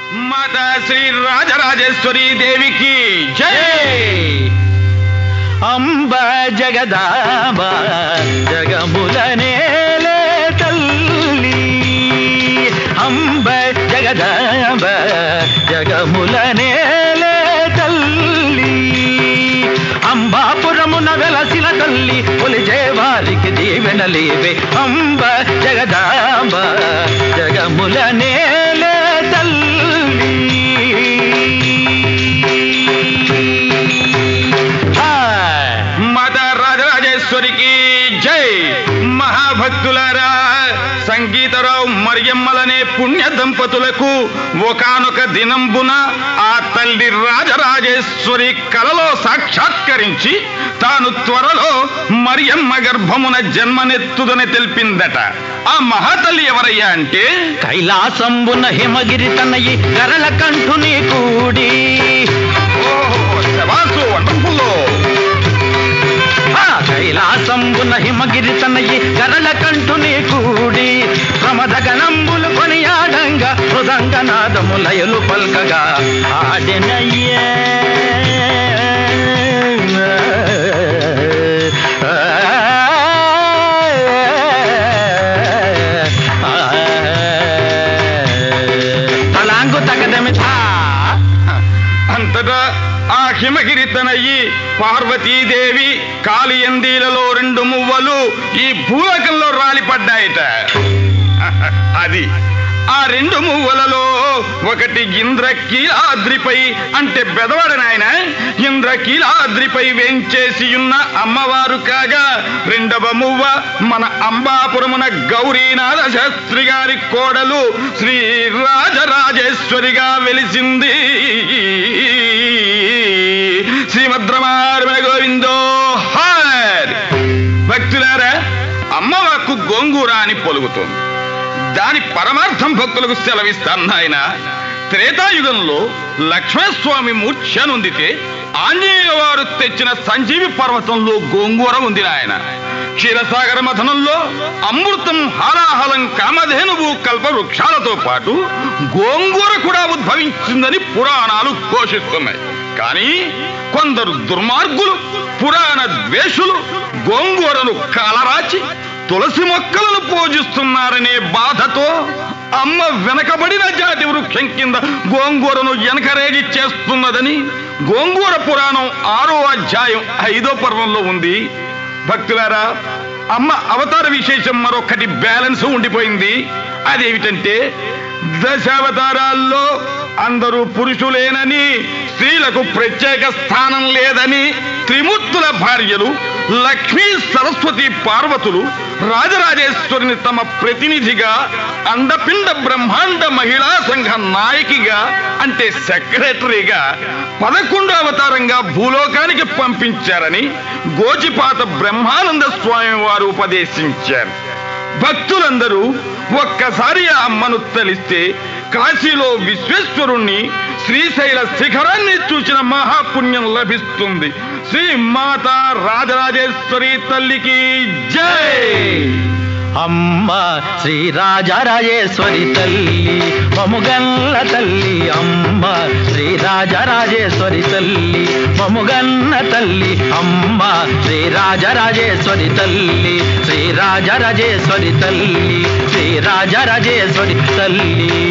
మాత శ్రీ రాజరాజేశ్వరి దేవికి జై అంబ జగదాంబ జగముల నేలే తల్లి అంబ జగదాంబ జగముల నేలే తల్లి అంబాపురమున వెలసిన తల్లి కొలిచే వారికి దీవెనలేవే అంబ జగదాంబ జగముల నేలే తల్లి హాయ్ మాత రాజరాజేశ్వరికి జై మహాభక్తులారా సంగీతరావు మరియమ్మలనే పుణ్య దంపతులకు ఒకానొక దినంబున ఆ తల్లి రాజరాజేశ్వరి కలలో సాక్షాత్కరించి తాను త్వరలో మరియమ్మ గర్భమున జన్మనెత్తుదని తెలిపిందట ఆ మహాతల్లి ఎవరయ్యా అంటే కైలాసంబున హిమగిరి తనయి గరళ కంఠుని కూడి ఓహో శబాసు వండర్ఫుల్లో ఆ కైలాసంబున హిమగిరి తనయి గరళ కంఠుని కూడి ప్రమద గణంబులు కొనియాడంగా మృదంగ నాదములయలు పల్కగా ఆడెనయ్యే తలాంగు తగదమితా అంతటా ఆ హిమగిరి తనయి పార్వతీదేవి కాళియందీలలో రెండు మువ్వలు ఈ భూలోకంలో రాలిపడ్డాయట అది ఆ రెండు మువ్వలలో ఒకటి ఇంద్రకీలాద్రిపై అంటే బెదవాడ నాయన ఇంద్రకీలాద్రిపై వేంచేసి ఉన్న అమ్మవారు కాగా రెండవ మువ్వ మన అంబాపురమున గౌరీనాథ శాస్త్రి గారి కోడలు శ్రీ రాజరాజేశ్వరిగా వెలిసింది శ్రీమద్రమారమణ గోవిందో హార్ భక్తులారా అమ్మవాకు గోంగూర అని పొలుగుతోంది దాని పరమార్థం భక్తులకు సెలవిస్తాను ఆయన త్రేతాయుగంలో లక్ష్మణస్వామి మూర్ఛ నొందితే ఆంజనేయ వారు తెచ్చిన సంజీవి పర్వతంలో గోంగూర ఉంది ఆయన క్షీరసాగర మథనంలో అమృతం హాలాహలం కామధేనువు కల్ప వృక్షాలతో పాటు గోంగూర కూడా ఉద్భవించిందని పురాణాలు ఘోషిస్తున్నాయి కానీ కొందరు దుర్మార్గులు పురాణ ద్వేషులు గోంగూరను కాలరాచి తులసి మొక్కలను పూజిస్తున్నారనే బాధతో అమ్మ వెనకబడిన జాతి వృక్షం కింద గోంగూరను వెనకరేగి చేస్తున్నదని గోంగూర పురాణం ఆరో అధ్యాయం ఐదో పర్వంలో ఉంది భక్తులారా అమ్మ అవతార విశేషం మరొకటి బ్యాలెన్స్ ఉండిపోయింది అదేమిటంటే దశావతారాల్లో అందరూ పురుషులేనని స్త్రీలకు ప్రత్యేక స్థానం లేదని త్రిమూర్తుల భార్యలు లక్ష్మీ సరస్వతి పార్వతులు రాజరాజేశ్వరిని తమ ప్రతినిధిగా అండపిండ బ్రహ్మాండ మహిళా సంఘ నాయకిగా అంటే సెక్రటరీగా పదకొండో అవతారంగా భూలోకానికి పంపించారని గోచిపాత బ్రహ్మానంద స్వామి వారు ఉపదేశించారు భక్తులందరూ ఒక్కసారి ఆ అమ్మను తలిస్తే కాశీలో విశ్వేశ్వరుణ్ణి శ్రీశైల శిఖరాన్ని చూసిన మహాపుణ్యం లభిస్తుంది శ్రీ మాత రాజరాజేశ్వరి తల్లికి జై అమ్మ శ్రీ రాజరాజేశ్వరి తల్లి మముగల్ల తల్లి అమ్మ శ్రీ రాజరాజేశ్వరి తల్లి మముగన్న తల్లి అమ్మ శ్రీ రాజరాజేశ్వరి తల్లి శ్రీ రాజరాజేశ్వరి తల్లి శ్రీ రాజరాజేశ్వరి తల్లి